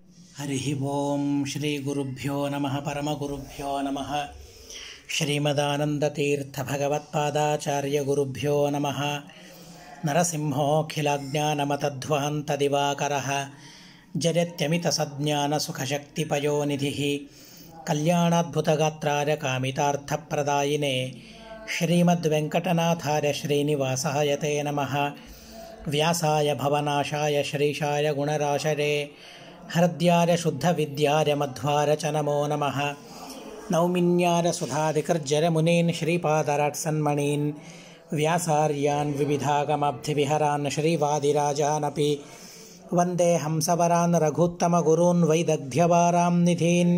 हरिः ॐ श्रीगुरुभ्यो नमः परमगुरुभ्यो नमः श्रीमदानन्दतीर्थभगवत्पादाचार्यगुरुभ्यो नमः नरसिंहोऽखिलज्ञानमतध्वान्तदिवाकरः जयत्यमितसज्ञानसुखशक्तिपयोनिधिः कल्याणाद्भुतगात्राय कामितार्थप्रदायिने श्रीमद्वेङ्कटनाथाय श्रीनिवासाय ते नमः व्यासाय भवनाशाय श्रीशाय गुणराशरे हृद्याय शुद्धविद्याय मध्वाय च नमो नमः नौमिन्याय सुधाधिकर्जरमुनीन् श्रीपादराट्सन्मणीन् व्यासार्यान् विविधागमब्धिविहरान् श्रीवादिराजानपि वन्दे हंसवरान् रघुत्तमगुरून् वैदग्ध्यवारां निधीन्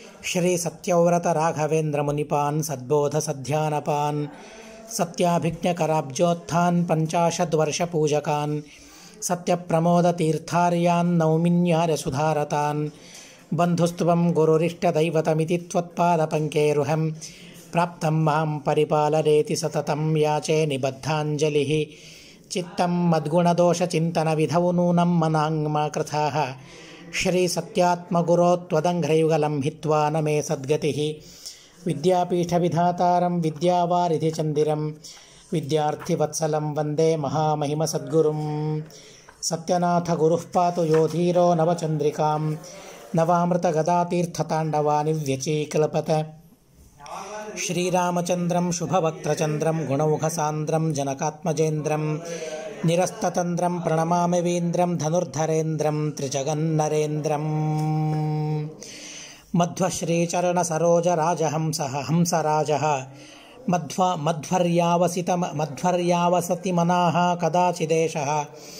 श्रीसत्यव्रतराघवेन्द्रमुनिपान् सद्बोधसध्यानपान् सत्याभिज्ञकराब्जोत्थान् पञ्चाशद्वर्षपूजकान् सत्यप्रमोदतीर्थार्यान् नौमिन्यार्यसुधारतान् बन्धुस्त्वं गुरुरिष्टदैवतमिति त्वत्पादपङ्केरुहं प्राप्तं मां परिपालरेति सततं याचे निबद्धाञ्जलिः चित्तं मद्गुणदोषचिन्तनविधौ नूनं मनाङ्मा कृथाः श्रीसत्यात्मगुरो त्वदङ्घ्रयुगलं हित्वा न मे सद्गतिः विद्यापीठविधातारं विद्यावारिधिचन्दिरं विद्यार्थिवत्सलं वन्दे महामहिमसद्गुरुं सत्यनाथगुरुः पातु यो धीरो नवचन्द्रिकां नवामृतगदातीर्थताण्डवानि व्यचीकल्पत श्रीरामचन्द्रं शुभवक्त्रचन्द्रं गुणौघसान्द्रं जनकात्मजेन्द्रं निरस्ततन्द्रं प्रणमामिवीन्द्रं धनुर्धरेन्द्रं त्रिजगन्नरेन्द्रम् मध्वश्रीचरणसरोजराजहंसः हंसराजः मध्व मध्वर्यावसित मध्वर्यावसति मनाः कदाचिदेशः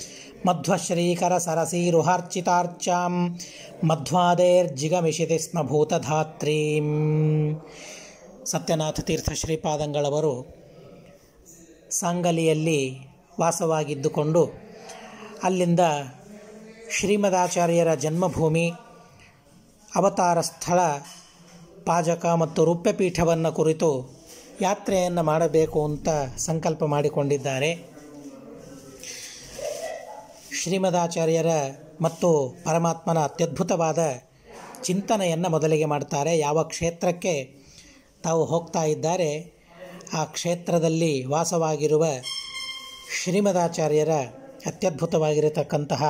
मध्वश्रीकरसरसीरुहार्चितार्चां ಮಧ್ವಾದೇರ್ಜಿಗಮಿಷಿತಿ ಸ್ಮ ಭೂತಧಾತ್ರೀಂ ಸತ್ಯನಾಥ ತೀರ್ಥ ಶ್ರೀಪಾದಂಗಳವರು ಸಾಂಗಲಿಯಲ್ಲಿ ವಾಸವಾಗಿದ್ದುಕೊಂಡು ಅಲ್ಲಿಂದ ಶ್ರೀಮದಾಚಾರ್ಯರ ಜನ್ಮಭೂಮಿ ಅವತಾರ ಸ್ಥಳ ಪಾಜಕ ಮತ್ತು ರೂಪ್ಯಪೀಠವನ್ನು ಕುರಿತು ಯಾತ್ರೆಯನ್ನು ಮಾಡಬೇಕು ಅಂತ ಸಂಕಲ್ಪ ಮಾಡಿಕೊಂಡಿದ್ದಾರೆ ಶ್ರೀಮದಾಚಾರ್ಯರ ಮತ್ತು ಪರಮಾತ್ಮನ ಅತ್ಯದ್ಭುತವಾದ ಚಿಂತನೆಯನ್ನು ಮೊದಲಿಗೆ ಮಾಡ್ತಾರೆ ಯಾವ ಕ್ಷೇತ್ರಕ್ಕೆ ತಾವು ಹೋಗ್ತಾ ಇದ್ದಾರೆ ಆ ಕ್ಷೇತ್ರದಲ್ಲಿ ವಾಸವಾಗಿರುವ ಶ್ರೀಮದಾಚಾರ್ಯರ ಅತ್ಯದ್ಭುತವಾಗಿರತಕ್ಕಂತಹ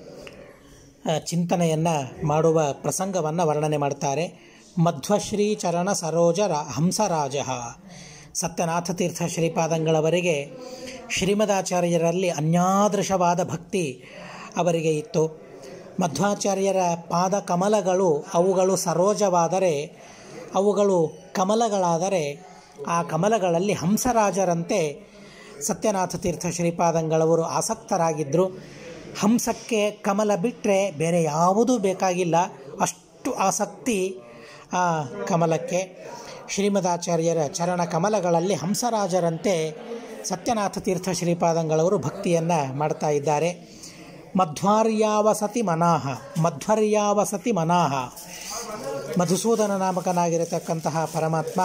ಚಿಂತನೆಯನ್ನು ಮಾಡುವ ಪ್ರಸಂಗವನ್ನು ವರ್ಣನೆ ಮಾಡ್ತಾರೆ ಮಧ್ವಶ್ರೀ ಚರಣ ಸರೋಜ ರ ಹಂಸರಾಜ ಸತ್ಯನಾಥ ತೀರ್ಥ ಶ್ರೀಪಾದಂಗಳವರಿಗೆ ಶ್ರೀಮದಾಚಾರ್ಯರಲ್ಲಿ ಅನ್ಯಾದೃಶವಾದ ಭಕ್ತಿ ಅವರಿಗೆ ಇತ್ತು ಮಧ್ವಾಚಾರ್ಯರ ಪಾದ ಕಮಲಗಳು ಅವುಗಳು ಸರೋಜವಾದರೆ ಅವುಗಳು ಕಮಲಗಳಾದರೆ ಆ ಕಮಲಗಳಲ್ಲಿ ಹಂಸರಾಜರಂತೆ ಸತ್ಯನಾಥ ತೀರ್ಥ ಶ್ರೀಪಾದಂಗಳವರು ಆಸಕ್ತರಾಗಿದ್ದರು ಹಂಸಕ್ಕೆ ಕಮಲ ಬಿಟ್ಟರೆ ಬೇರೆ ಯಾವುದೂ ಬೇಕಾಗಿಲ್ಲ ಅಷ್ಟು ಆಸಕ್ತಿ ಆ ಕಮಲಕ್ಕೆ ಶ್ರೀಮದಾಚಾರ್ಯರ ಚರಣ ಕಮಲಗಳಲ್ಲಿ ಹಂಸರಾಜರಂತೆ ಸತ್ಯನಾಥ ತೀರ್ಥ ಶ್ರೀಪಾದಂಗಳವರು ಭಕ್ತಿಯನ್ನು ಮಾಡ್ತಾ ಇದ್ದಾರೆ ಮಧ್ವಾರ್ಯಾವಸತಿ ಮನಾಹ ಮಧ್ವರ್ಯಾವಸತಿ ಮನಾಹ ಮಧುಸೂದನ ನಾಮಕನಾಗಿರತಕ್ಕಂತಹ ಪರಮಾತ್ಮ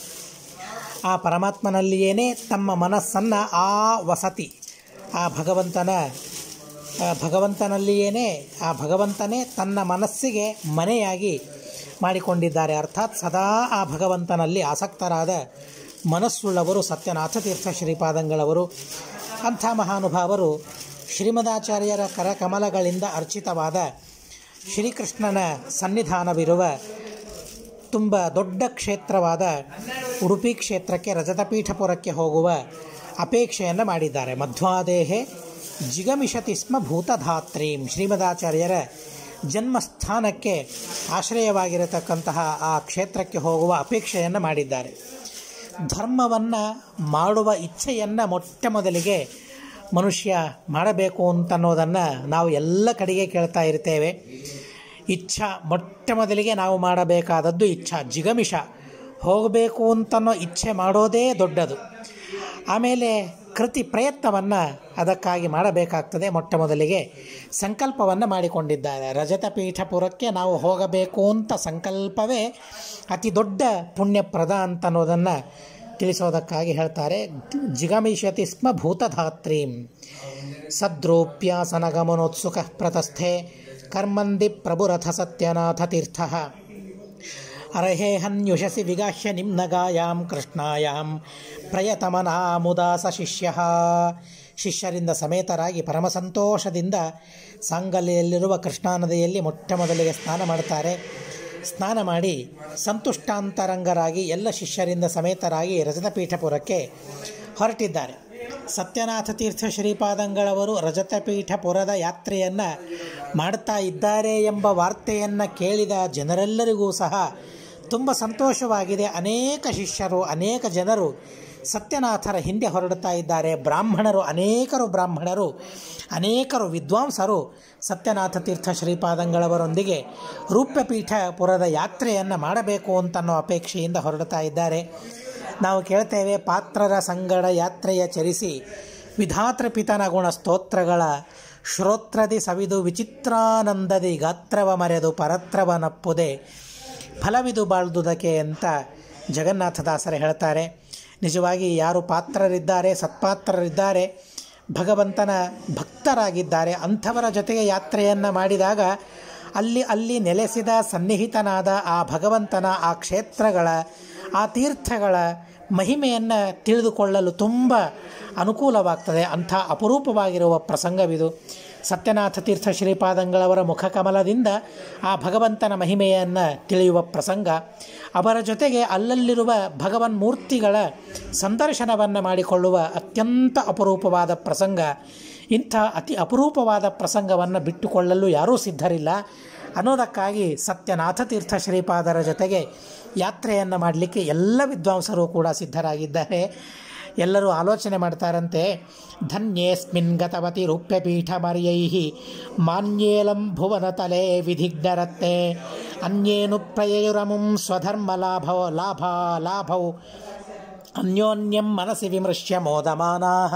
ಆ ಪರಮಾತ್ಮನಲ್ಲಿಯೇ ತಮ್ಮ ಮನಸ್ಸನ್ನು ಆ ವಸತಿ ಆ ಭಗವಂತನ ಭಗವಂತನಲ್ಲಿಯೇ ಆ ಭಗವಂತನೇ ತನ್ನ ಮನಸ್ಸಿಗೆ ಮನೆಯಾಗಿ ಮಾಡಿಕೊಂಡಿದ್ದಾರೆ ಅರ್ಥಾತ್ ಸದಾ ಆ ಭಗವಂತನಲ್ಲಿ ಆಸಕ್ತರಾದ ಮನಸ್ಸುಳ್ಳವರು ಸತ್ಯನಾಥ ತೀರ್ಥ ಶ್ರೀಪಾದಂಗಳವರು ಅಂಥ ಮಹಾನುಭಾವರು ಶ್ರೀಮದಾಚಾರ್ಯರ ಕರಕಮಲಗಳಿಂದ ಅರ್ಚಿತವಾದ ಶ್ರೀಕೃಷ್ಣನ ಸನ್ನಿಧಾನವಿರುವ ತುಂಬ ದೊಡ್ಡ ಕ್ಷೇತ್ರವಾದ ಉಡುಪಿ ಕ್ಷೇತ್ರಕ್ಕೆ ರಜತಪೀಠಪುರಕ್ಕೆ ಹೋಗುವ ಅಪೇಕ್ಷೆಯನ್ನು ಮಾಡಿದ್ದಾರೆ ಮಧ್ವಾದೇಹೆ ಜಿಗಮಿಷತಿ ಸ್ಮ ಭೂತಧಾತ್ರೀಂ ಶ್ರೀಮದಾಚಾರ್ಯರ ಜನ್ಮಸ್ಥಾನಕ್ಕೆ ಆಶ್ರಯವಾಗಿರತಕ್ಕಂತಹ ಆ ಕ್ಷೇತ್ರಕ್ಕೆ ಹೋಗುವ ಅಪೇಕ್ಷೆಯನ್ನು ಮಾಡಿದ್ದಾರೆ ಧರ್ಮವನ್ನು ಮಾಡುವ ಇಚ್ಛೆಯನ್ನು ಮೊಟ್ಟ ಮೊದಲಿಗೆ ಮನುಷ್ಯ ಮಾಡಬೇಕು ಅಂತನ್ನೋದನ್ನು ನಾವು ಎಲ್ಲ ಕಡೆಗೆ ಕೇಳ್ತಾ ಇರ್ತೇವೆ ಇಚ್ಛಾ ಮೊಟ್ಟ ಮೊದಲಿಗೆ ನಾವು ಮಾಡಬೇಕಾದದ್ದು ಇಚ್ಛಾ ಜಿಗಮಿಷ ಹೋಗಬೇಕು ಅಂತನ್ನೋ ಇಚ್ಛೆ ಮಾಡೋದೇ ದೊಡ್ಡದು ಆಮೇಲೆ ಕೃತಿ ಪ್ರಯತ್ನವನ್ನು ಅದಕ್ಕಾಗಿ ಮಾಡಬೇಕಾಗ್ತದೆ ಮೊಟ್ಟ ಮೊದಲಿಗೆ ಸಂಕಲ್ಪವನ್ನು ಮಾಡಿಕೊಂಡಿದ್ದಾರೆ ರಜತ ಪೀಠಪುರಕ್ಕೆ ನಾವು ಹೋಗಬೇಕು ಅಂತ ಸಂಕಲ್ಪವೇ ಅತಿ ದೊಡ್ಡ ಪುಣ್ಯಪ್ರದ ಅಂತನ್ನೋದನ್ನು ತಿಳಿಸೋದಕ್ಕಾಗಿ ಹೇಳ್ತಾರೆ ಜಿಗಮಿಷತಿ ಸ್ಮ ಭೂತಧಾತ್ರೀಂ ಸದ್ರೂಪ್ಯಾಸನಗಮನೋತ್ಸುಕ ಪ್ರತಸ್ಥೆ ಕರ್ಮಂದಿ ಪ್ರಭುರಥ ಸತ್ಯನಾಥ ತೀರ್ಥ ಅರ್ಹೇಹನ್ಯುಷಸಿ ವಿಗಾಹ್ಯ ನಿಮ್ನಗಾಯಾಂ ಕೃಷ್ಣಾಯಾಂ ಪ್ರಯತಮನಾ ಮುದಾಸ ಶಿಷ್ಯ ಶಿಷ್ಯರಿಂದ ಸಮೇತರಾಗಿ ಪರಮ ಸಂತೋಷದಿಂದ ಸಾಂಗಲ್ಯದಲ್ಲಿರುವ ಕೃಷ್ಣಾ ನದಿಯಲ್ಲಿ ಮೊಟ್ಟ ಮೊದಲಿಗೆ ಸ್ನಾನ ಮಾಡ್ತಾರೆ ಸ್ನಾನ ಮಾಡಿ ಸಂತುಷ್ಟಾಂತರಂಗರಾಗಿ ಎಲ್ಲ ಶಿಷ್ಯರಿಂದ ಸಮೇತರಾಗಿ ರಜತಪೀಠಪುರಕ್ಕೆ ಹೊರಟಿದ್ದಾರೆ ಸತ್ಯನಾಥ ತೀರ್ಥ ಶ್ರೀಪಾದಂಗಳವರು ರಜತಪೀಠಪುರದ ಯಾತ್ರೆಯನ್ನು ಮಾಡ್ತಾ ಇದ್ದಾರೆ ಎಂಬ ವಾರ್ತೆಯನ್ನು ಕೇಳಿದ ಜನರೆಲ್ಲರಿಗೂ ಸಹ ತುಂಬ ಸಂತೋಷವಾಗಿದೆ ಅನೇಕ ಶಿಷ್ಯರು ಅನೇಕ ಜನರು ಸತ್ಯನಾಥರ ಹಿಂದೆ ಹೊರಡುತ್ತಾ ಇದ್ದಾರೆ ಬ್ರಾಹ್ಮಣರು ಅನೇಕರು ಬ್ರಾಹ್ಮಣರು ಅನೇಕರು ವಿದ್ವಾಂಸರು ಸತ್ಯನಾಥ ತೀರ್ಥ ಶ್ರೀಪಾದಂಗಳವರೊಂದಿಗೆ ರೂಪ್ಯಪೀಠಪುರದ ಯಾತ್ರೆಯನ್ನು ಮಾಡಬೇಕು ಅಂತನ್ನೋ ಅಪೇಕ್ಷೆಯಿಂದ ಹೊರಡುತ್ತಾ ಇದ್ದಾರೆ ನಾವು ಕೇಳ್ತೇವೆ ಪಾತ್ರರ ಸಂಗಡ ಯಾತ್ರೆಯ ಚರಿಸಿ ವಿಧಾತೃಪಿತನ ಗುಣ ಸ್ತೋತ್ರಗಳ ಶ್ರೋತ್ರದಿ ಸವಿದು ವಿಚಿತ್ರಾನಂದದಿ ಗಾತ್ರವ ಮರೆದು ಪರತ್ರವ ನಪ್ಪುದೆ ಫಲವಿದು ಬಾಳ್ದುದಕ್ಕೆ ಅಂತ ಜಗನ್ನಾಥದಾಸರು ಹೇಳ್ತಾರೆ ನಿಜವಾಗಿ ಯಾರು ಪಾತ್ರರಿದ್ದಾರೆ ಸತ್ಪಾತ್ರರಿದ್ದಾರೆ ಭಗವಂತನ ಭಕ್ತರಾಗಿದ್ದಾರೆ ಅಂಥವರ ಜೊತೆಗೆ ಯಾತ್ರೆಯನ್ನು ಮಾಡಿದಾಗ ಅಲ್ಲಿ ಅಲ್ಲಿ ನೆಲೆಸಿದ ಸನ್ನಿಹಿತನಾದ ಆ ಭಗವಂತನ ಆ ಕ್ಷೇತ್ರಗಳ ಆ ತೀರ್ಥಗಳ ಮಹಿಮೆಯನ್ನು ತಿಳಿದುಕೊಳ್ಳಲು ತುಂಬ ಅನುಕೂಲವಾಗ್ತದೆ ಅಂಥ ಅಪರೂಪವಾಗಿರುವ ಪ್ರಸಂಗವಿದು ಸತ್ಯನಾಥ ತೀರ್ಥ ಶ್ರೀಪಾದಂಗಳವರ ಮುಖಕಮಲದಿಂದ ಆ ಭಗವಂತನ ಮಹಿಮೆಯನ್ನು ತಿಳಿಯುವ ಪ್ರಸಂಗ ಅವರ ಜೊತೆಗೆ ಅಲ್ಲಲ್ಲಿರುವ ಭಗವನ್ ಮೂರ್ತಿಗಳ ಸಂದರ್ಶನವನ್ನು ಮಾಡಿಕೊಳ್ಳುವ ಅತ್ಯಂತ ಅಪರೂಪವಾದ ಪ್ರಸಂಗ ಇಂಥ ಅತಿ ಅಪರೂಪವಾದ ಪ್ರಸಂಗವನ್ನು ಬಿಟ್ಟುಕೊಳ್ಳಲು ಯಾರೂ ಸಿದ್ಧರಿಲ್ಲ ಅನ್ನೋದಕ್ಕಾಗಿ ಸತ್ಯನಾಥ ತೀರ್ಥ ಶ್ರೀಪಾದರ ಜೊತೆಗೆ ಯಾತ್ರೆಯನ್ನು ಮಾಡಲಿಕ್ಕೆ ಎಲ್ಲ ವಿದ್ವಾಂಸರು ಕೂಡ ಸಿದ್ಧರಾಗಿದ್ದಾರೆ ಎಲ್ಲರೂ ಆಲೋಚನೆ ಮಾಡ್ತಾರಂತೆ ಧನ್ಯೇಸ್ಮಿನ್ ಗತವತಿ ರೂಪ್ಯಪೀಠ ಮರ್ಯೈ ಮಾನ್ಯೇಲಂ ಭುವನ ತಲೆ ವಿಧಿಗ್ಧರತ್ತೆ ಅನ್ಯೇನು ಪ್ರಯಯುರಮುಂ ಸ್ವಧರ್ಮ ಲಾಭ ಲಾಭ ಲಾಭವು ಅನ್ಯೋನ್ಯಂ ಮನಸ್ಸಿ ವಿಮೃಶ್ಯ ಮೋದಮಾನಾಹ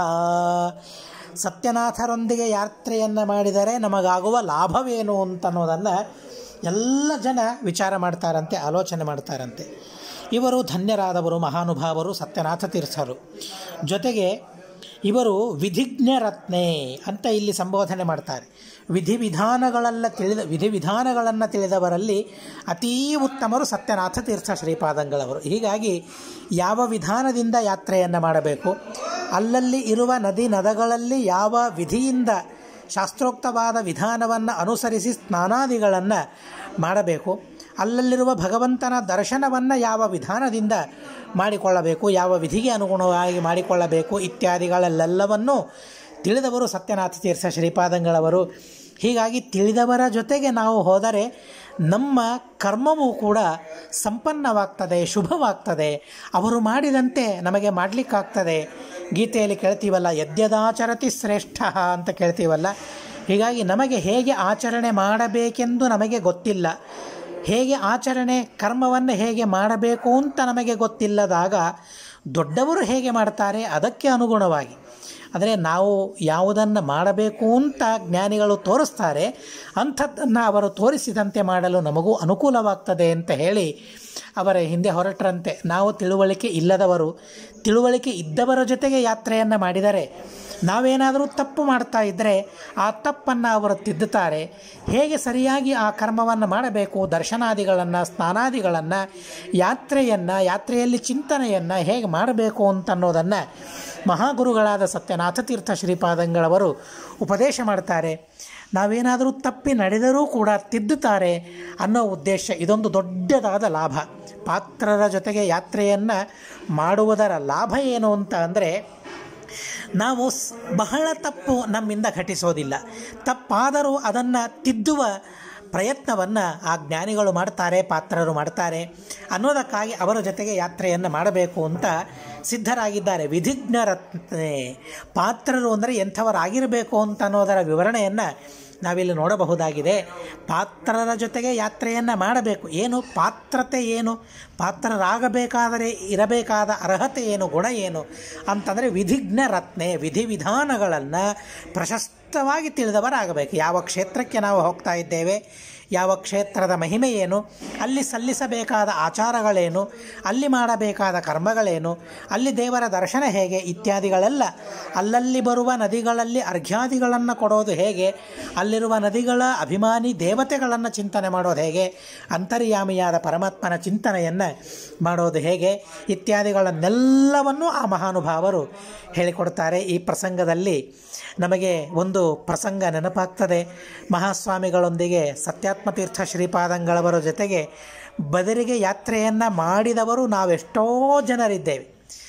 ಸತ್ಯನಾಥರೊಂದಿಗೆ ಯಾತ್ರೆಯನ್ನು ಮಾಡಿದರೆ ನಮಗಾಗುವ ಲಾಭವೇನು ಅಂತನ್ನೋದನ್ನು ಎಲ್ಲ ಜನ ವಿಚಾರ ಮಾಡ್ತಾರಂತೆ ಆಲೋಚನೆ ಮಾಡ್ತಾರಂತೆ ಇವರು ಧನ್ಯರಾದವರು ಮಹಾನುಭಾವರು ಸತ್ಯನಾಥ ತೀರ್ಥರು ಜೊತೆಗೆ ಇವರು ವಿಧಿಜ್ಞರತ್ನೆ ಅಂತ ಇಲ್ಲಿ ಸಂಬೋಧನೆ ಮಾಡ್ತಾರೆ ವಿಧಿವಿಧಾನಗಳೆಲ್ಲ ತಿಳಿದ ವಿಧಿವಿಧಾನಗಳನ್ನು ತಿಳಿದವರಲ್ಲಿ ಅತೀ ಉತ್ತಮರು ಸತ್ಯನಾಥ ತೀರ್ಥ ಶ್ರೀಪಾದಂಗಳವರು ಹೀಗಾಗಿ ಯಾವ ವಿಧಾನದಿಂದ ಯಾತ್ರೆಯನ್ನು ಮಾಡಬೇಕು ಅಲ್ಲಲ್ಲಿ ಇರುವ ನದಿ ನದಗಳಲ್ಲಿ ಯಾವ ವಿಧಿಯಿಂದ ಶಾಸ್ತ್ರೋಕ್ತವಾದ ವಿಧಾನವನ್ನು ಅನುಸರಿಸಿ ಸ್ನಾನಾದಿಗಳನ್ನು ಮಾಡಬೇಕು ಅಲ್ಲಲ್ಲಿರುವ ಭಗವಂತನ ದರ್ಶನವನ್ನು ಯಾವ ವಿಧಾನದಿಂದ ಮಾಡಿಕೊಳ್ಳಬೇಕು ಯಾವ ವಿಧಿಗೆ ಅನುಗುಣವಾಗಿ ಮಾಡಿಕೊಳ್ಳಬೇಕು ಇತ್ಯಾದಿಗಳೆಲ್ಲವನ್ನೂ ತಿಳಿದವರು ಸತ್ಯನಾಥ ತೀರ್ಥ ಶ್ರೀಪಾದಂಗಳವರು ಹೀಗಾಗಿ ತಿಳಿದವರ ಜೊತೆಗೆ ನಾವು ಹೋದರೆ ನಮ್ಮ ಕರ್ಮವೂ ಕೂಡ ಸಂಪನ್ನವಾಗ್ತದೆ ಶುಭವಾಗ್ತದೆ ಅವರು ಮಾಡಿದಂತೆ ನಮಗೆ ಮಾಡಲಿಕ್ಕಾಗ್ತದೆ ಗೀತೆಯಲ್ಲಿ ಕೇಳ್ತೀವಲ್ಲ ಯದ್ಯದಾಚರತಿ ಶ್ರೇಷ್ಠ ಅಂತ ಕೇಳ್ತೀವಲ್ಲ ಹೀಗಾಗಿ ನಮಗೆ ಹೇಗೆ ಆಚರಣೆ ಮಾಡಬೇಕೆಂದು ನಮಗೆ ಗೊತ್ತಿಲ್ಲ ಹೇಗೆ ಆಚರಣೆ ಕರ್ಮವನ್ನು ಹೇಗೆ ಮಾಡಬೇಕು ಅಂತ ನಮಗೆ ಗೊತ್ತಿಲ್ಲದಾಗ ದೊಡ್ಡವರು ಹೇಗೆ ಮಾಡ್ತಾರೆ ಅದಕ್ಕೆ ಅನುಗುಣವಾಗಿ ಅಂದರೆ ನಾವು ಯಾವುದನ್ನು ಮಾಡಬೇಕು ಅಂತ ಜ್ಞಾನಿಗಳು ತೋರಿಸ್ತಾರೆ ಅಂಥದ್ದನ್ನು ಅವರು ತೋರಿಸಿದಂತೆ ಮಾಡಲು ನಮಗೂ ಅನುಕೂಲವಾಗ್ತದೆ ಅಂತ ಹೇಳಿ ಅವರ ಹಿಂದೆ ಹೊರಟ್ರಂತೆ ನಾವು ತಿಳುವಳಿಕೆ ಇಲ್ಲದವರು ತಿಳುವಳಿಕೆ ಇದ್ದವರ ಜೊತೆಗೆ ಯಾತ್ರೆಯನ್ನು ಮಾಡಿದರೆ ನಾವೇನಾದರೂ ತಪ್ಪು ಮಾಡ್ತಾ ಇದ್ದರೆ ಆ ತಪ್ಪನ್ನು ಅವರು ತಿದ್ದುತ್ತಾರೆ ಹೇಗೆ ಸರಿಯಾಗಿ ಆ ಕರ್ಮವನ್ನು ಮಾಡಬೇಕು ದರ್ಶನಾದಿಗಳನ್ನು ಸ್ನಾನಾದಿಗಳನ್ನು ಯಾತ್ರೆಯನ್ನು ಯಾತ್ರೆಯಲ್ಲಿ ಚಿಂತನೆಯನ್ನು ಹೇಗೆ ಮಾಡಬೇಕು ಅಂತನ್ನೋದನ್ನು ಮಹಾಗುರುಗಳಾದ ಸತ್ಯನಾಥ ತೀರ್ಥ ಶ್ರೀಪಾದಂಗಳವರು ಉಪದೇಶ ಮಾಡ್ತಾರೆ ನಾವೇನಾದರೂ ತಪ್ಪಿ ನಡೆದರೂ ಕೂಡ ತಿದ್ದುತ್ತಾರೆ ಅನ್ನೋ ಉದ್ದೇಶ ಇದೊಂದು ದೊಡ್ಡದಾದ ಲಾಭ ಪಾತ್ರರ ಜೊತೆಗೆ ಯಾತ್ರೆಯನ್ನು ಮಾಡುವುದರ ಲಾಭ ಏನು ಅಂತ ಅಂದರೆ ನಾವು ಸ್- ಬಹಳ ತಪ್ಪು ನಮ್ಮಿಂದ ಘಟಿಸೋದಿಲ್ಲ ತಪ್ಪಾದರೂ ಅದನ್ನು ತಿದ್ದುವ ಪ್ರಯತ್ನವನ್ನು ಆ ಜ್ಞಾನಿಗಳು ಮಾಡ್ತಾರೆ ಪಾತ್ರರು ಮಾಡ್ತಾರೆ ಅನ್ನೋದಕ್ಕಾಗಿ ಅವರ ಜೊತೆಗೆ ಯಾತ್ರೆಯನ್ನು ಮಾಡಬೇಕು ಅಂತ ಸಿದ್ಧರಾಗಿದ್ದಾರೆ ವಿಧಿಜ್ಞರತ್ನೆ ಪಾತ್ರರು ಅಂದರೆ ಎಂಥವರಾಗಿರಬೇಕು ಅಂತ ಅನ್ನೋದರ ವಿವರಣೆಯನ್ನು ನಾವಿಲ್ಲಿ ನೋಡಬಹುದಾಗಿದೆ ಪಾತ್ರರ ಜೊತೆಗೆ ಯಾತ್ರೆಯನ್ನು ಮಾಡಬೇಕು ಏನು ಪಾತ್ರತೆ ಏನು ಪಾತ್ರರಾಗಬೇಕಾದರೆ ಇರಬೇಕಾದ ಅರ್ಹತೆ ಏನು ಗುಣ ಏನು ಅಂತಂದರೆ ವಿಧಿಜ್ಞ ರತ್ನೆ ವಿಧಿವಿಧಾನಗಳನ್ನು ಪ್ರಶಸ್ತವಾಗಿ ತಿಳಿದವರಾಗಬೇಕು ಯಾವ ಕ್ಷೇತ್ರಕ್ಕೆ ನಾವು ಹೋಗ್ತಾ ಇದ್ದೇವೆ ಯಾವ ಕ್ಷೇತ್ರದ ಮಹಿಮೆ ಏನು ಅಲ್ಲಿ ಸಲ್ಲಿಸಬೇಕಾದ ಆಚಾರಗಳೇನು ಅಲ್ಲಿ ಮಾಡಬೇಕಾದ ಕರ್ಮಗಳೇನು ಅಲ್ಲಿ ದೇವರ ದರ್ಶನ ಹೇಗೆ ಇತ್ಯಾದಿಗಳೆಲ್ಲ ಅಲ್ಲಲ್ಲಿ ಬರುವ ನದಿಗಳಲ್ಲಿ ಅರ್ಘ್ಯಾದಿಗಳನ್ನು ಕೊಡೋದು ಹೇಗೆ ಅಲ್ಲಿರುವ ನದಿಗಳ ಅಭಿಮಾನಿ ದೇವತೆಗಳನ್ನು ಚಿಂತನೆ ಮಾಡೋದು ಹೇಗೆ ಅಂತರ್ಯಾಮಿಯಾದ ಪರಮಾತ್ಮನ ಚಿಂತನೆಯನ್ನು ಮಾಡೋದು ಹೇಗೆ ಇತ್ಯಾದಿಗಳನ್ನೆಲ್ಲವನ್ನೂ ಆ ಮಹಾನುಭಾವರು ಹೇಳಿಕೊಡ್ತಾರೆ ಈ ಪ್ರಸಂಗದಲ್ಲಿ ನಮಗೆ ಒಂದು ಪ್ರಸಂಗ ನೆನಪಾಗ್ತದೆ ಮಹಾಸ್ವಾಮಿಗಳೊಂದಿಗೆ ಸತ್ಯಾತ್ಮತೀರ್ಥ ಶ್ರೀಪಾದಂಗಳವರ ಜೊತೆಗೆ ಬದರಿಗೆ ಯಾತ್ರೆಯನ್ನು ಮಾಡಿದವರು ನಾವೆಷ್ಟೋ ಜನರಿದ್ದೇವೆ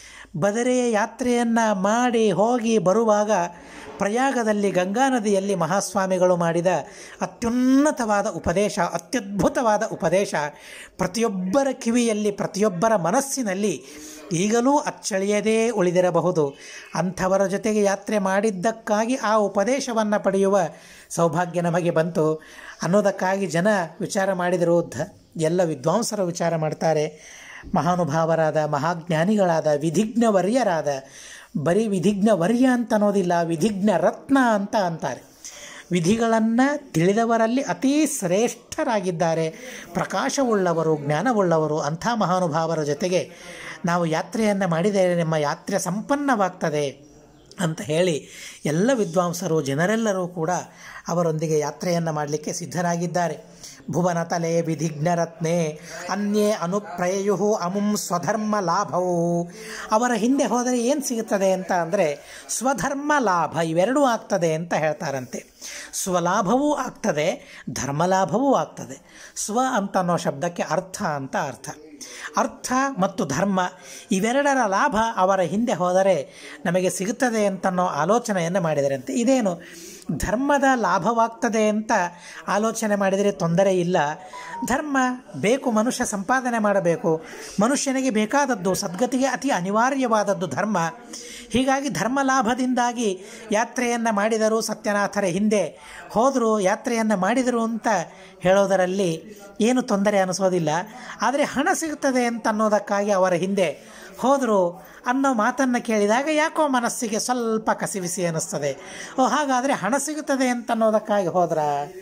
ಬದರಿಯ ಯಾತ್ರೆಯನ್ನು ಮಾಡಿ ಹೋಗಿ ಬರುವಾಗ ಪ್ರಯಾಗದಲ್ಲಿ ಗಂಗಾ ನದಿಯಲ್ಲಿ ಮಹಾಸ್ವಾಮಿಗಳು ಮಾಡಿದ ಅತ್ಯುನ್ನತವಾದ ಉಪದೇಶ ಅತ್ಯದ್ಭುತವಾದ ಉಪದೇಶ ಪ್ರತಿಯೊಬ್ಬರ ಕಿವಿಯಲ್ಲಿ ಪ್ರತಿಯೊಬ್ಬರ ಮನಸ್ಸಿನಲ್ಲಿ ಈಗಲೂ ಅಚ್ಚಳಿಯದೇ ಉಳಿದಿರಬಹುದು ಅಂಥವರ ಜೊತೆಗೆ ಯಾತ್ರೆ ಮಾಡಿದ್ದಕ್ಕಾಗಿ ಆ ಉಪದೇಶವನ್ನು ಪಡೆಯುವ ಸೌಭಾಗ್ಯ ನಮಗೆ ಬಂತು ಅನ್ನೋದಕ್ಕಾಗಿ ಜನ ವಿಚಾರ ಮಾಡಿದರು ಧ ಎಲ್ಲ ವಿದ್ವಾಂಸರು ವಿಚಾರ ಮಾಡ್ತಾರೆ ಮಹಾನುಭಾವರಾದ ಮಹಾಜ್ಞಾನಿಗಳಾದ ವಿಧಿಜ್ಞವರ್ಯರಾದ ಬರೀ ವಿಧಿಜ್ಞವರ್ಯ ಅಂತ ಅನ್ನೋದಿಲ್ಲ ವಿಧಿಜ್ಞ ರತ್ನ ಅಂತ ಅಂತಾರೆ ವಿಧಿಗಳನ್ನು ತಿಳಿದವರಲ್ಲಿ ಅತೀ ಶ್ರೇಷ್ಠರಾಗಿದ್ದಾರೆ ಪ್ರಕಾಶವುಳ್ಳವರು ಜ್ಞಾನವುಳ್ಳವರು ಅಂಥ ಮಹಾನುಭಾವರ ಜೊತೆಗೆ ನಾವು ಯಾತ್ರೆಯನ್ನು ಮಾಡಿದರೆ ನಮ್ಮ ಯಾತ್ರೆ ಸಂಪನ್ನವಾಗ್ತದೆ ಅಂತ ಹೇಳಿ ಎಲ್ಲ ವಿದ್ವಾಂಸರು ಜನರೆಲ್ಲರೂ ಕೂಡ ಅವರೊಂದಿಗೆ ಯಾತ್ರೆಯನ್ನು ಮಾಡಲಿಕ್ಕೆ ಸಿದ್ಧರಾಗಿದ್ದಾರೆ ಭುವನತಲೆ ವಿಧಿಜ್ಞರತ್ನೆ ಅನ್ಯೇ ಅನುಪ್ರಯು ಅಮುಂ ಸ್ವಧರ್ಮ ಲಾಭವು ಅವರ ಹಿಂದೆ ಹೋದರೆ ಏನು ಸಿಗುತ್ತದೆ ಅಂತ ಅಂದರೆ ಸ್ವಧರ್ಮ ಲಾಭ ಇವೆರಡೂ ಆಗ್ತದೆ ಅಂತ ಹೇಳ್ತಾರಂತೆ ಸ್ವಲಾಭವೂ ಆಗ್ತದೆ ಧರ್ಮಲಾಭವೂ ಆಗ್ತದೆ ಸ್ವ ಅಂತ ಅನ್ನೋ ಶಬ್ದಕ್ಕೆ ಅರ್ಥ ಅಂತ ಅರ್ಥ ಅರ್ಥ ಮತ್ತು ಧರ್ಮ ಇವೆರಡರ ಲಾಭ ಅವರ ಹಿಂದೆ ಹೋದರೆ ನಮಗೆ ಸಿಗುತ್ತದೆ ಅಂತನ್ನೋ ಆಲೋಚನೆಯನ್ನು ಮಾಡಿದರಂತೆ ಇದೇನು ಧರ್ಮದ ಲಾಭವಾಗ್ತದೆ ಅಂತ ಆಲೋಚನೆ ಮಾಡಿದರೆ ತೊಂದರೆ ಇಲ್ಲ ಧರ್ಮ ಬೇಕು ಮನುಷ್ಯ ಸಂಪಾದನೆ ಮಾಡಬೇಕು ಮನುಷ್ಯನಿಗೆ ಬೇಕಾದದ್ದು ಸದ್ಗತಿಗೆ ಅತಿ ಅನಿವಾರ್ಯವಾದದ್ದು ಧರ್ಮ ಹೀಗಾಗಿ ಧರ್ಮ ಲಾಭದಿಂದಾಗಿ ಯಾತ್ರೆಯನ್ನು ಮಾಡಿದರು ಸತ್ಯನಾಥರ ಹಿಂದೆ ಹೋದರು ಯಾತ್ರೆಯನ್ನು ಮಾಡಿದರು ಅಂತ ಹೇಳೋದರಲ್ಲಿ ಏನು ತೊಂದರೆ ಅನಿಸೋದಿಲ್ಲ ಆದರೆ ಹಣ ಸಿಗುತ್ತದೆ ಅಂತ ಅನ್ನೋದಕ್ಕಾಗಿ ಅವರ ಹಿಂದೆ ಹೋದರು ಅನ್ನೋ ಮಾತನ್ನು ಕೇಳಿದಾಗ ಯಾಕೋ ಮನಸ್ಸಿಗೆ ಸ್ವಲ್ಪ ಕಸಿವಿಸಿ ಅನ್ನಿಸ್ತದೆ ಓ ಹಾಗಾದರೆ ಹಣ ಸಿಗುತ್ತದೆ ಅಂತ ಅನ್ನೋದಕ್ಕಾಗಿ ಹೋದ್ರ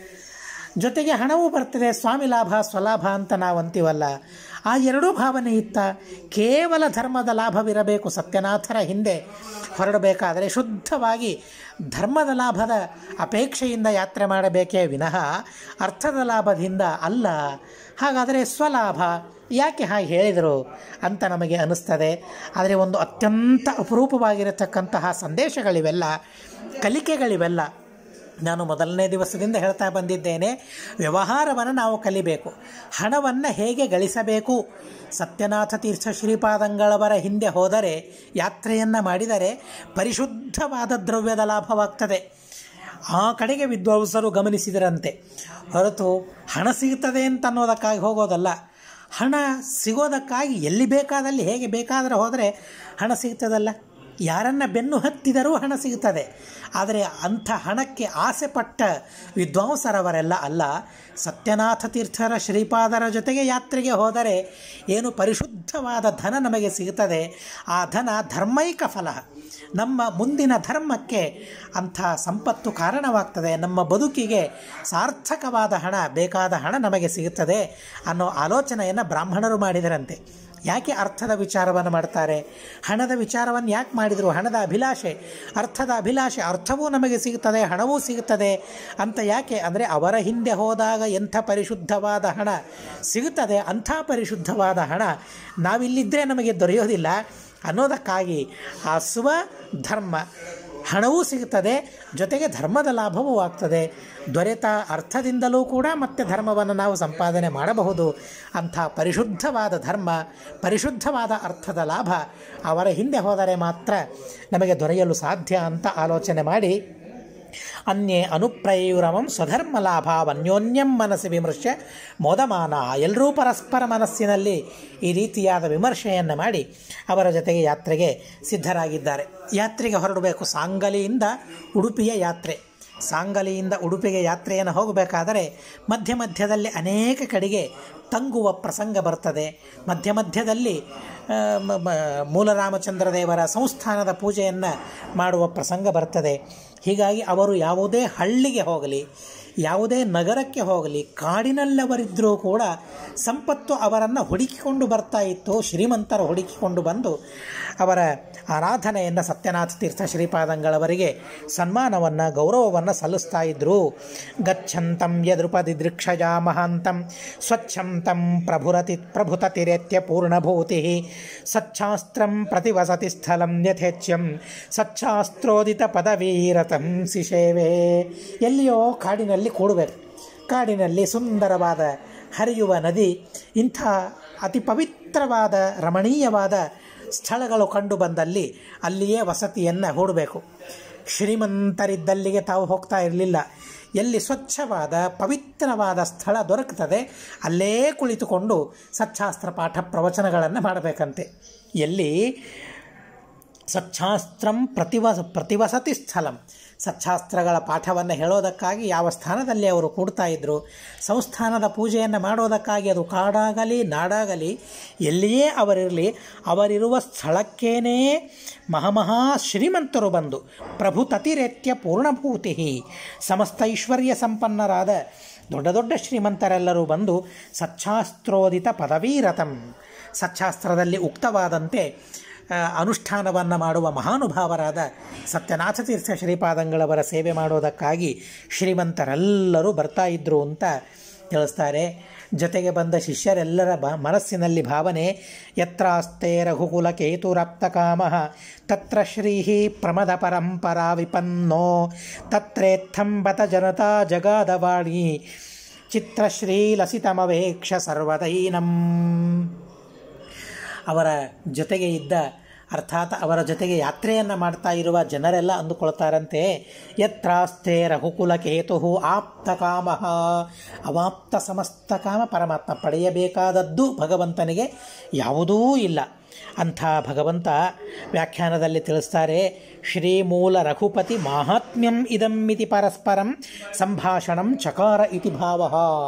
ಜೊತೆಗೆ ಹಣವೂ ಬರ್ತದೆ ಸ್ವಾಮಿ ಲಾಭ ಸ್ವಲಾಭ ಅಂತ ನಾವು ಅಂತೀವಲ್ಲ ಆ ಎರಡೂ ಭಾವನೆ ಇತ್ತ ಕೇವಲ ಧರ್ಮದ ಲಾಭವಿರಬೇಕು ಸತ್ಯನಾಥರ ಹಿಂದೆ ಹೊರಡಬೇಕಾದರೆ ಶುದ್ಧವಾಗಿ ಧರ್ಮದ ಲಾಭದ ಅಪೇಕ್ಷೆಯಿಂದ ಯಾತ್ರೆ ಮಾಡಬೇಕೇ ವಿನಃ ಅರ್ಥದ ಲಾಭದಿಂದ ಅಲ್ಲ ಹಾಗಾದರೆ ಸ್ವಲಾಭ ಯಾಕೆ ಹಾಗೆ ಹೇಳಿದರು ಅಂತ ನಮಗೆ ಅನ್ನಿಸ್ತದೆ ಆದರೆ ಒಂದು ಅತ್ಯಂತ ಅಪರೂಪವಾಗಿರತಕ್ಕಂತಹ ಸಂದೇಶಗಳಿವೆಲ್ಲ ಕಲಿಕೆಗಳಿವೆಲ್ಲ ನಾನು ಮೊದಲನೇ ದಿವಸದಿಂದ ಹೇಳ್ತಾ ಬಂದಿದ್ದೇನೆ ವ್ಯವಹಾರವನ್ನು ನಾವು ಕಲಿಬೇಕು ಹಣವನ್ನು ಹೇಗೆ ಗಳಿಸಬೇಕು ಸತ್ಯನಾಥ ತೀರ್ಥ ಶ್ರೀಪಾದಂಗಳವರ ಹಿಂದೆ ಹೋದರೆ ಯಾತ್ರೆಯನ್ನು ಮಾಡಿದರೆ ಪರಿಶುದ್ಧವಾದ ದ್ರವ್ಯದ ಲಾಭವಾಗ್ತದೆ ಆ ಕಡೆಗೆ ವಿದ್ವಾಂಸರು ಗಮನಿಸಿದರಂತೆ ಹೊರತು ಹಣ ಸಿಗುತ್ತದೆ ಅಂತ ಅನ್ನೋದಕ್ಕಾಗಿ ಹೋಗೋದಲ್ಲ ಹಣ ಸಿಗೋದಕ್ಕಾಗಿ ಎಲ್ಲಿ ಬೇಕಾದಲ್ಲಿ ಹೇಗೆ ಬೇಕಾದರೆ ಹೋದರೆ ಹಣ ಸಿಗ್ತದಲ್ಲ ಯಾರನ್ನ ಬೆನ್ನು ಹತ್ತಿದರೂ ಹಣ ಸಿಗುತ್ತದೆ ಆದರೆ ಅಂಥ ಹಣಕ್ಕೆ ಆಸೆ ಪಟ್ಟ ವಿದ್ವಾಂಸರವರೆಲ್ಲ ಅಲ್ಲ ಸತ್ಯನಾಥ ತೀರ್ಥರ ಶ್ರೀಪಾದರ ಜೊತೆಗೆ ಯಾತ್ರೆಗೆ ಹೋದರೆ ಏನು ಪರಿಶುದ್ಧವಾದ ಧನ ನಮಗೆ ಸಿಗುತ್ತದೆ ಆ ಧನ ಧರ್ಮೈಕ ಫಲ ನಮ್ಮ ಮುಂದಿನ ಧರ್ಮಕ್ಕೆ ಅಂಥ ಸಂಪತ್ತು ಕಾರಣವಾಗ್ತದೆ ನಮ್ಮ ಬದುಕಿಗೆ ಸಾರ್ಥಕವಾದ ಹಣ ಬೇಕಾದ ಹಣ ನಮಗೆ ಸಿಗುತ್ತದೆ ಅನ್ನೋ ಆಲೋಚನೆಯನ್ನು ಬ್ರಾಹ್ಮಣರು ಮಾಡಿದರಂತೆ ಯಾಕೆ ಅರ್ಥದ ವಿಚಾರವನ್ನು ಮಾಡ್ತಾರೆ ಹಣದ ವಿಚಾರವನ್ನು ಯಾಕೆ ಮಾಡಿದರು ಹಣದ ಅಭಿಲಾಷೆ ಅರ್ಥದ ಅಭಿಲಾಷೆ ಅರ್ಥವೂ ನಮಗೆ ಸಿಗುತ್ತದೆ ಹಣವೂ ಸಿಗುತ್ತದೆ ಅಂತ ಯಾಕೆ ಅಂದರೆ ಅವರ ಹಿಂದೆ ಹೋದಾಗ ಎಂಥ ಪರಿಶುದ್ಧವಾದ ಹಣ ಸಿಗುತ್ತದೆ ಅಂಥ ಪರಿಶುದ್ಧವಾದ ಹಣ ನಾವಿಲ್ಲಿದ್ದರೆ ನಮಗೆ ದೊರೆಯೋದಿಲ್ಲ ಅನ್ನೋದಕ್ಕಾಗಿ ಆ ಸ್ವ ಧರ್ಮ ಹಣವೂ ಸಿಗುತ್ತದೆ ಜೊತೆಗೆ ಧರ್ಮದ ಲಾಭವೂ ಆಗ್ತದೆ ದೊರೆತ ಅರ್ಥದಿಂದಲೂ ಕೂಡ ಮತ್ತೆ ಧರ್ಮವನ್ನು ನಾವು ಸಂಪಾದನೆ ಮಾಡಬಹುದು ಅಂಥ ಪರಿಶುದ್ಧವಾದ ಧರ್ಮ ಪರಿಶುದ್ಧವಾದ ಅರ್ಥದ ಲಾಭ ಅವರ ಹಿಂದೆ ಹೋದರೆ ಮಾತ್ರ ನಮಗೆ ದೊರೆಯಲು ಸಾಧ್ಯ ಅಂತ ಆಲೋಚನೆ ಮಾಡಿ ಅನ್ಯೇ ಅನುಪ್ರಯುರಮಂ ಸ್ವಧರ್ಮ ಲಾಭ ಅನ್ಯೋನ್ಯಂ ಮನಸ್ಸು ವಿಮರ್ಶೆ ಮೋದಮಾನ ಎಲ್ಲರೂ ಪರಸ್ಪರ ಮನಸ್ಸಿನಲ್ಲಿ ಈ ರೀತಿಯಾದ ವಿಮರ್ಶೆಯನ್ನು ಮಾಡಿ ಅವರ ಜೊತೆಗೆ ಯಾತ್ರೆಗೆ ಸಿದ್ಧರಾಗಿದ್ದಾರೆ ಯಾತ್ರೆಗೆ ಹೊರಡಬೇಕು ಸಾಂಗಲಿಯಿಂದ ಉಡುಪಿಯ ಯಾತ್ರೆ ಸಾಂಗಲಿಯಿಂದ ಉಡುಪಿಗೆ ಯಾತ್ರೆಯನ್ನು ಹೋಗಬೇಕಾದರೆ ಮಧ್ಯ ಮಧ್ಯದಲ್ಲಿ ಅನೇಕ ಕಡೆಗೆ ತಂಗುವ ಪ್ರಸಂಗ ಬರ್ತದೆ ಮಧ್ಯ ಮಧ್ಯದಲ್ಲಿ ಆ, ಮ- ಮ- ಮೂಲರಾಮಚಂದ್ರ ದೇವರ ಸಂಸ್ಥಾನದ ಪೂಜೆಯನ್ನು ಮಾಡುವ ಪ್ರಸಂಗ ಬರ್ತದೆ ಹೀಗಾಗಿ ಅವರು ಯಾವುದೇ ಹಳ್ಳಿಗೆ ಹೋಗಲಿ ಯಾವುದೇ ನಗರಕ್ಕೆ ಹೋಗಲಿ ಕಾಡಿನಲ್ಲವರಿದ್ದರೂ ಕೂಡ ಸಂಪತ್ತು ಅವರನ್ನು ಹುಡುಕಿಕೊಂಡು ಬರ್ತಾ ಇತ್ತು ಶ್ರೀಮಂತರ ಹುಡುಕಿಕೊಂಡು ಬಂದು ಅವರ ಆರಾಧನೆಯನ್ನು ಸತ್ಯನಾಥ ತೀರ್ಥ ಶ್ರೀಪಾದಂಗಳವರಿಗೆ ಸನ್ಮಾನವನ್ನು ಗೌರವವನ್ನು ಸಲ್ಲಿಸ್ತಾ ಇದ್ದರು ಗಚ್ಚಂತಂ ಯದೃಪದಿ ದೃಕ್ಷಜಾ ಮಹಾಂತಂ ಸ್ವಚ್ಛಂ ತಂ ಪ್ರಭುರತಿ ಪ್ರಭುತತಿರೇತ್ಯ ಪೂರ್ಣಭೂತಿ ಸಚ್ಛಾಸ್ತ್ರಂ ಪ್ರತಿವಸತಿ ಸ್ಥಳಂ ಯಥೇಚ್ಛಂ ಸಚ್ಛಾಸ್ತ್ರೋದಿತ ಪದವೀರತಂ ಸಿಷೇವೆ ಎಲ್ಲಿಯೋ ಕಾಡಿನಲ್ಲಿ ಕೂಡಬೇಕು ಕಾಡಿನಲ್ಲಿ ಸುಂದರವಾದ ಹರಿಯುವ ನದಿ ಇಂಥ ಅತಿ ಪವಿತ್ರವಾದ ರಮಣೀಯವಾದ ಸ್ಥಳಗಳು ಕಂಡು ಬಂದಲ್ಲಿ ಅಲ್ಲಿಯೇ ವಸತಿಯನ್ನು ಹೂಡಬೇಕು ಶ್ರೀಮಂತರಿದ್ದಲ್ಲಿಗೆ ತಾವು ಹೋಗ್ತಾ ಇರಲಿಲ್ಲ ಎಲ್ಲಿ ಸ್ವಚ್ಛವಾದ ಪವಿತ್ರವಾದ ಸ್ಥಳ ದೊರಕುತ್ತದೆ ಅಲ್ಲೇ ಕುಳಿತುಕೊಂಡು ಸಚ್ಛಾಸ್ತ್ರ ಪಾಠ ಪ್ರವಚನಗಳನ್ನು ಮಾಡಬೇಕಂತೆ ಎಲ್ಲಿ ಸಚ್ಛಾಸ್ತ್ರಂ ಪ್ರತಿವಸ ಪ್ರತಿವಸತಿ ಸ್ಥಳಂ ಸಚ್ಛಾಸ್ತ್ರಗಳ ಪಾಠವನ್ನು ಹೇಳೋದಕ್ಕಾಗಿ ಯಾವ ಸ್ಥಾನದಲ್ಲಿ ಅವರು ಕೂಡ್ತಾ ಇದ್ದರು ಸಂಸ್ಥಾನದ ಪೂಜೆಯನ್ನು ಮಾಡೋದಕ್ಕಾಗಿ ಅದು ಕಾಡಾಗಲಿ ನಾಡಾಗಲಿ ಎಲ್ಲಿಯೇ ಅವರಿರಲಿ ಅವರಿರುವ ಸ್ಥಳಕ್ಕೇನೇ ಮಹಾಮಹಾ ಶ್ರೀಮಂತರು ಬಂದು ಪ್ರಭು ತತಿರೇತ್ಯ ಪೂರ್ಣಭೂತಿ ಸಮಸ್ತ ಐಶ್ವರ್ಯ ಸಂಪನ್ನರಾದ ದೊಡ್ಡ ದೊಡ್ಡ ಶ್ರೀಮಂತರೆಲ್ಲರೂ ಬಂದು ಸಚ್ಛಾಸ್ತ್ರೋದಿತ ಪದವೀರತಂ ಸಚ್ಛಾಸ್ತ್ರದಲ್ಲಿ ಉಕ್ತವಾದಂತೆ ಅನುಷ್ಠಾನವನ್ನು ಮಾಡುವ ಮಹಾನುಭಾವರಾದ ಸತ್ಯನಾಥ ತೀರ್ಥ ಶ್ರೀಪಾದಂಗಳವರ ಸೇವೆ ಮಾಡೋದಕ್ಕಾಗಿ ಶ್ರೀಮಂತರೆಲ್ಲರೂ ಬರ್ತಾ ಇದ್ದರು ಅಂತ ತಿಳಿಸ್ತಾರೆ ಜೊತೆಗೆ ಬಂದ ಶಿಷ್ಯರೆಲ್ಲರ ಬ ಮನಸ್ಸಿನಲ್ಲಿ ಭಾವನೆ ಯತ್ರಾಸ್ತೆ ರಘುಕುಲ ಕೇತುರಾಪ್ತಕಾಮ ತತ್ರ ಶ್ರೀ ಪ್ರಮದ ಪರಂಪರಾ ವಿಪನ್ನೋ ತತ್ರೇತ್ಥಂ ಬತ ಜನತಾ ಜಗಾದವಾಣಿ ಚಿತ್ರಶ್ರೀ ಲಸಿತಮವೇಕ್ಷ ಸರ್ವದೈನಂ ಅವರ ಜೊತೆಗೆ ಇದ್ದ ಅರ್ಥಾತ್ ಅವರ ಜೊತೆಗೆ ಯಾತ್ರೆಯನ್ನು ಮಾಡ್ತಾ ಇರುವ ಜನರೆಲ್ಲ ಅಂದುಕೊಳ್ತಾರಂತೆ ಯತ್ರಾಸ್ತೆ ರಘುಕುಲ ಕೇತು ಆಪ್ತ ಕಾಮ ಅವಾಪ್ತ ಸಮಸ್ತ ಕಾಮ ಪರಮಾತ್ಮ ಪಡೆಯಬೇಕಾದದ್ದು ಭಗವಂತನಿಗೆ ಯಾವುದೂ ಇಲ್ಲ ಅಂಥ ಭಗವಂತ ವ್ಯಾಖ್ಯಾನದಲ್ಲಿ ತಿಳಿಸ್ತಾರೆ ಶ್ರೀಮೂಲ ರಘುಪತಿ ಮಾಹಾತ್ಮ್ಯಂ ಇದಮ್ಮಿತಿ ಪರಸ್ಪರಂ ಸಂಭಾಷಣಂ ಚಕಾರ ಇತಿ ಭಾವ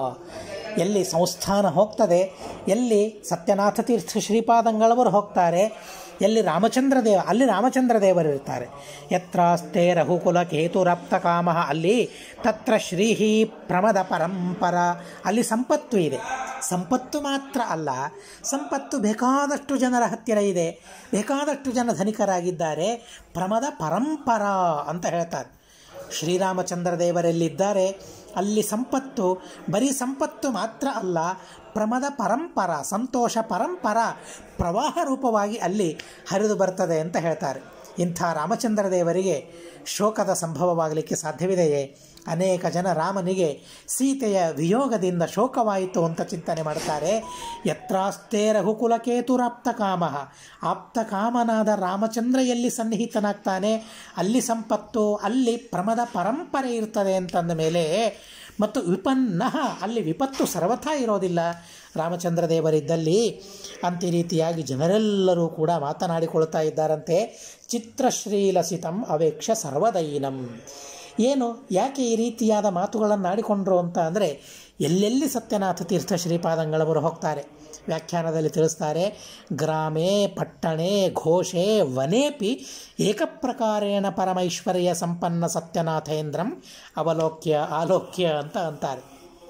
ಎಲ್ಲಿ ಸಂಸ್ಥಾನ ಹೋಗ್ತದೆ ಎಲ್ಲಿ ಸತ್ಯನಾಥ ತೀರ್ಥ ಶ್ರೀಪಾದಂಗಳವರು ಹೋಗ್ತಾರೆ ಎಲ್ಲಿ ರಾಮಚಂದ್ರ ದೇವ ಅಲ್ಲಿ ರಾಮಚಂದ್ರ ದೇವರು ಇರ್ತಾರೆ ಯತ್ರಾಸ್ತೆ ರಘುಕುಲ ಕೇತುರಪ್ತ ಕಾಮ ಅಲ್ಲಿ ತತ್ರ ಶ್ರೀಹಿ ಪ್ರಮದ ಪರಂಪರ ಅಲ್ಲಿ ಸಂಪತ್ತು ಇದೆ ಸಂಪತ್ತು ಮಾತ್ರ ಅಲ್ಲ ಸಂಪತ್ತು ಬೇಕಾದಷ್ಟು ಜನರ ಹತ್ತಿರ ಇದೆ ಬೇಕಾದಷ್ಟು ಜನ ಧನಿಕರಾಗಿದ್ದಾರೆ ಪ್ರಮದ ಪರಂಪರ ಅಂತ ಹೇಳ್ತಾರೆ ಶ್ರೀರಾಮಚಂದ್ರ ದೇವರೆಲ್ಲಿದ್ದಾರೆ ಅಲ್ಲಿ ಸಂಪತ್ತು ಬರೀ ಸಂಪತ್ತು ಮಾತ್ರ ಅಲ್ಲ ಪ್ರಮದ ಪರಂಪರ ಸಂತೋಷ ಪರಂಪರ ಪ್ರವಾಹ ರೂಪವಾಗಿ ಅಲ್ಲಿ ಹರಿದು ಬರ್ತದೆ ಅಂತ ಹೇಳ್ತಾರೆ ಇಂಥ ರಾಮಚಂದ್ರ ದೇವರಿಗೆ ಶೋಕದ ಸಂಭವವಾಗಲಿಕ್ಕೆ ಸಾಧ್ಯವಿದೆಯೇ ಅನೇಕ ಜನ ರಾಮನಿಗೆ ಸೀತೆಯ ವಿಯೋಗದಿಂದ ಶೋಕವಾಯಿತು ಅಂತ ಚಿಂತನೆ ಮಾಡ್ತಾರೆ ಯತ್ರಾಸ್ತೆ ರಘುಕುಲ ಕೇತುರಾಪ್ತ ಕಾಮ ಆಪ್ತ ಕಾಮನಾದ ರಾಮಚಂದ್ರ ಎಲ್ಲಿ ಸನ್ನಿಹಿತನಾಗ್ತಾನೆ ಅಲ್ಲಿ ಸಂಪತ್ತು ಅಲ್ಲಿ ಪ್ರಮದ ಪರಂಪರೆ ಇರ್ತದೆ ಅಂತಂದ ಮೇಲೆ ಮತ್ತು ವಿಪನ್ನ ಅಲ್ಲಿ ವಿಪತ್ತು ಸರ್ವಥಾ ಇರೋದಿಲ್ಲ ರಾಮಚಂದ್ರ ದೇವರಿದ್ದಲ್ಲಿ ಅಂತ ರೀತಿಯಾಗಿ ಜನರೆಲ್ಲರೂ ಕೂಡ ಮಾತನಾಡಿಕೊಳ್ತಾ ಇದ್ದಾರಂತೆ ಚಿತ್ರಶ್ರೀಲಸಿತಂ ಅವೇಕ್ಷ ಸರ್ವದೈನಂ ಏನು ಯಾಕೆ ಈ ರೀತಿಯಾದ ಮಾತುಗಳನ್ನು ಆಡಿಕೊಂಡ್ರು ಅಂತ ಅಂದರೆ ಎಲ್ಲೆಲ್ಲಿ ಸತ್ಯನಾಥ ತೀರ್ಥ ಶ್ರೀಪಾದಂಗಳವರು ಹೋಗ್ತಾರೆ ವ್ಯಾಖ್ಯಾನದಲ್ಲಿ ತಿಳಿಸ್ತಾರೆ ಗ್ರಾಮೇ ಪಟ್ಟಣೆ ಘೋಷೆ ವನೇಪಿ ಏಕಪ್ರಕಾರೇಣ ಪರಮೈಶ್ವರ್ಯ ಸಂಪನ್ನ ಸತ್ಯನಾಥೇಂದ್ರಂ ಅವಲೋಕ್ಯ ಆಲೋಕ್ಯ ಅಂತ ಅಂತಾರೆ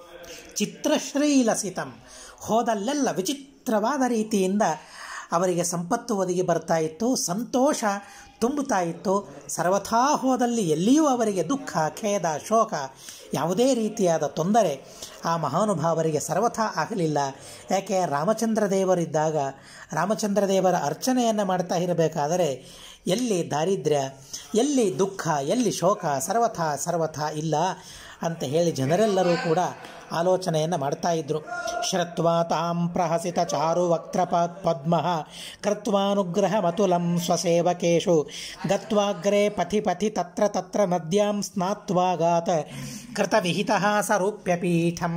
ಚಿತ್ರಶ್ರೀಲಸಿತಂ ಹೋದಲ್ಲೆಲ್ಲ ವಿಚಿತ್ರವಾದ ರೀತಿಯಿಂದ ಅವರಿಗೆ ಸಂಪತ್ತು ಒದಗಿ ಬರ್ತಾ ಇತ್ತು ಸಂತೋಷ ತುಂಬುತ್ತಾ ಇತ್ತು ಸರ್ವಥಾ ಹೋದಲ್ಲಿ ಎಲ್ಲಿಯೂ ಅವರಿಗೆ ದುಃಖ ಖೇದ ಶೋಕ ಯಾವುದೇ ರೀತಿಯಾದ ತೊಂದರೆ ಆ ಮಹಾನುಭಾವರಿಗೆ ಸರ್ವಥಾ ಆಗಲಿಲ್ಲ ಯಾಕೆ ರಾಮಚಂದ್ರ ದೇವರಿದ್ದಾಗ ರಾಮಚಂದ್ರ ದೇವರ ಅರ್ಚನೆಯನ್ನು ಮಾಡ್ತಾ ಇರಬೇಕಾದರೆ ಎಲ್ಲಿ ದಾರಿದ್ರ್ಯ ಎಲ್ಲಿ ದುಃಖ ಎಲ್ಲಿ ಶೋಕ ಸರ್ವಥಾ ಸರ್ವಥಾ ಇಲ್ಲ ಅಂತ ಹೇಳಿ ಜನರೆಲ್ಲರೂ ಕೂಡ ಆಲೋಚನೆಯನ್ನು ಮಾಡ್ತಾ ಇದ್ದರು ಶ್ರತ್ವಾ ತಾಂ ಪ್ರಹಸಿತ ಚಾರು ವಕ್ತ್ರಪ ಪದ್ಮ ಕೃತ್ವಾನುಗ್ರಹ ಮತುಲಂ ಸ್ವಸೇವಕೇಶು ಗತ್ವಾಗ್ರೆ ಪಥಿ ಪಥಿ ತತ್ರ ತತ್ರ ನದ್ಯಾಂ ಸ್ನಾತ್ವಾಗಾತ ಕೃತವಿಹಿತ ಸರೂಪ್ಯ ಪೀಠಂ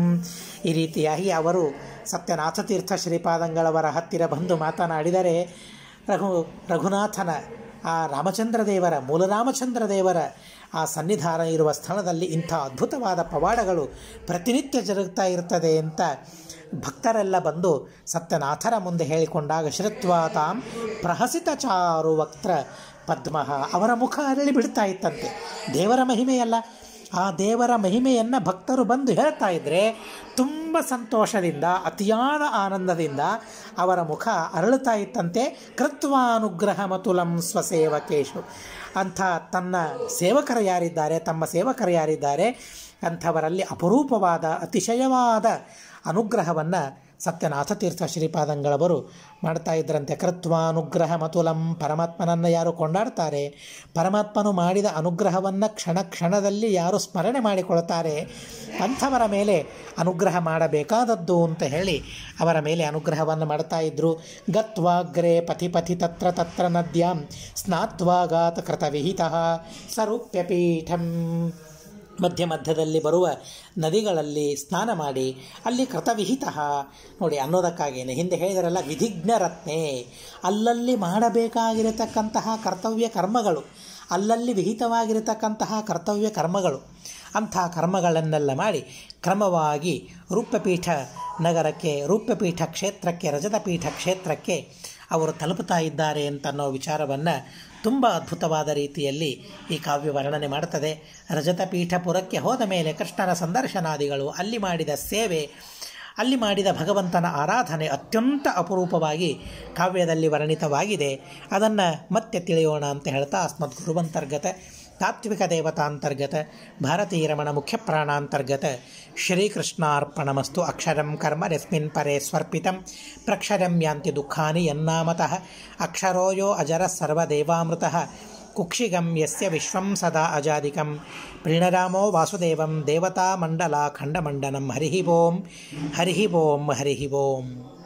ಈ ರೀತಿಯಾಗಿ ಅವರು ಸತ್ಯನಾಥ ತೀರ್ಥ ಶ್ರೀಪಾದಂಗಳವರ ಹತ್ತಿರ ಬಂದು ಮಾತನಾಡಿದರೆ ರಘು ರಘುನಾಥನ ಆ ರಾಮಚಂದ್ರ ದೇವರ ಮೂಲ ರಾಮಚಂದ್ರ ದೇವರ ಆ ಸನ್ನಿಧಾನ ಇರುವ ಸ್ಥಳದಲ್ಲಿ ಇಂಥ ಅದ್ಭುತವಾದ ಪವಾಡಗಳು ಪ್ರತಿನಿತ್ಯ ಜರುಗ್ತಾ ಇರ್ತದೆ ಅಂತ ಭಕ್ತರೆಲ್ಲ ಬಂದು ಸತ್ಯನಾಥರ ಮುಂದೆ ಹೇಳಿಕೊಂಡಾಗ ಶ್ರುತ್ವಾ ತಾಂ ಪ್ರಹಸಿತ ಚಾರು ವಕ್ತ್ರ ಪದ್ಮ ಅವರ ಮುಖ ಅರಳಿ ಬಿಡ್ತಾ ಇತ್ತಂತೆ ದೇವರ ಮಹಿಮೆಯಲ್ಲ ಆ ದೇವರ ಮಹಿಮೆಯನ್ನು ಭಕ್ತರು ಬಂದು ಹೇಳ್ತಾ ಇದ್ದರೆ ತುಂಬ ಸಂತೋಷದಿಂದ ಅತಿಯಾದ ಆನಂದದಿಂದ ಅವರ ಮುಖ ಅರಳುತ್ತಾ ಇತ್ತಂತೆ ಕೃತ್ವಾನುಗ್ರಹ ಮತುಲಂ ಸ್ವಸೇವಕೇಶು ಅಂಥ ತನ್ನ ಸೇವಕರು ಯಾರಿದ್ದಾರೆ ತಮ್ಮ ಸೇವಕರು ಯಾರಿದ್ದಾರೆ ಅಂಥವರಲ್ಲಿ ಅಪರೂಪವಾದ ಅತಿಶಯವಾದ ಅನುಗ್ರಹವನ್ನು ಸತ್ಯನಾಥ ತೀರ್ಥ ಶ್ರೀಪಾದಂಗಳವರು ಮಾಡ್ತಾ ಇದ್ದರಂತೆ ಕೃತ್ವಾನುಗ್ರಹ ಮತುಲಂ ಪರಮಾತ್ಮನನ್ನು ಯಾರು ಕೊಂಡಾಡ್ತಾರೆ ಪರಮಾತ್ಮನು ಮಾಡಿದ ಅನುಗ್ರಹವನ್ನು ಕ್ಷಣ ಕ್ಷಣದಲ್ಲಿ ಯಾರು ಸ್ಮರಣೆ ಮಾಡಿಕೊಳ್ತಾರೆ ಅಂಥವರ ಮೇಲೆ ಅನುಗ್ರಹ ಮಾಡಬೇಕಾದದ್ದು ಅಂತ ಹೇಳಿ ಅವರ ಮೇಲೆ ಅನುಗ್ರಹವನ್ನು ಮಾಡ್ತಾ ಇದ್ದರು ಗತ್ವಾಗ್ರೆ ಪಥಿ ಪಥಿ ತತ್ರ ತತ್ರ ನದ್ಯಾಂ ಸ್ನಾತ್ವಾಗಾತ್ ಕೃತವಿಹಿತ ಸರೂಪ್ಯಪೀಠಂ ಮಧ್ಯ ಮಧ್ಯದಲ್ಲಿ ಬರುವ ನದಿಗಳಲ್ಲಿ ಸ್ನಾನ ಮಾಡಿ ಅಲ್ಲಿ ಕೃತವಿಹಿತ ನೋಡಿ ಅನ್ನೋದಕ್ಕಾಗೇನೆ ಹಿಂದೆ ಹೇಳಿದರಲ್ಲ ವಿಧಿಜ್ಞ ರತ್ನೆ ಅಲ್ಲಲ್ಲಿ ಮಾಡಬೇಕಾಗಿರತಕ್ಕಂತಹ ಕರ್ತವ್ಯ ಕರ್ಮಗಳು ಅಲ್ಲಲ್ಲಿ ವಿಹಿತವಾಗಿರತಕ್ಕಂತಹ ಕರ್ತವ್ಯ ಕರ್ಮಗಳು ಅಂಥ ಕರ್ಮಗಳನ್ನೆಲ್ಲ ಮಾಡಿ ಕ್ರಮವಾಗಿ ರೂಪಪೀಠ ನಗರಕ್ಕೆ ರೂಪಪೀಠ ಕ್ಷೇತ್ರಕ್ಕೆ ರಜತಪೀಠ ಕ್ಷೇತ್ರಕ್ಕೆ ಅವರು ತಲುಪುತ್ತಾ ಇದ್ದಾರೆ ಅಂತನ್ನೋ ವಿಚಾರವನ್ನು ತುಂಬ ಅದ್ಭುತವಾದ ರೀತಿಯಲ್ಲಿ ಈ ಕಾವ್ಯ ವರ್ಣನೆ ಮಾಡ್ತದೆ ರಜತಪೀಠಪುರಕ್ಕೆ ಹೋದ ಮೇಲೆ ಕೃಷ್ಣನ ಸಂದರ್ಶನಾದಿಗಳು ಅಲ್ಲಿ ಮಾಡಿದ ಸೇವೆ ಅಲ್ಲಿ ಮಾಡಿದ ಭಗವಂತನ ಆರಾಧನೆ ಅತ್ಯಂತ ಅಪರೂಪವಾಗಿ ಕಾವ್ಯದಲ್ಲಿ ವರ್ಣಿತವಾಗಿದೆ ಅದನ್ನು ಮತ್ತೆ ತಿಳಿಯೋಣ ಅಂತ ಹೇಳ್ತಾ ಅಸ್ಮದ್ ಗುರುವಂತರ್ಗತ ತಾತ್ವಿಕ ದೇವತಾಂತರ್ಗತ ಭಾರತೀಯ ರಮಣ ಮುಖ್ಯ ಪ್ರಾಣಾಂತರ್ಗತ ಶ್ರೀಕೃಷ್ಣಾರ್ಪಣಮಸ್ತು ಅಕ್ಷರಂ ಕರ್ಮ ಯಸ್ಮಿನ್ ಪರೇ ಸ್ವರ್ಪಿತಂ ಪ್ರಕ್ಷರಂ ಯಾಂತಿ ದುಃಖಾನಿ ಯನ್ನಾಮತಃ ಅಕ್ಷರೋ ಯೋ ಅಜರ ಸರ್ವದೇವಾಮೃತಃ ಕುಕ್ಷಿಗಂ ಯಸ್ಯ ವಿಶ್ವಂ ಸದಾ ಅಜಾದಿಕಂ ಪ್ರೀಣರಾಮೋ ವಾಸುದೇವಂ ದೇವತಾ ಮಂಡಲ ಖಂಡಮಂಡನಂ ಹರಿ ಓಂ ಹರಿ ಓಂ ಹರಿ ಓಂ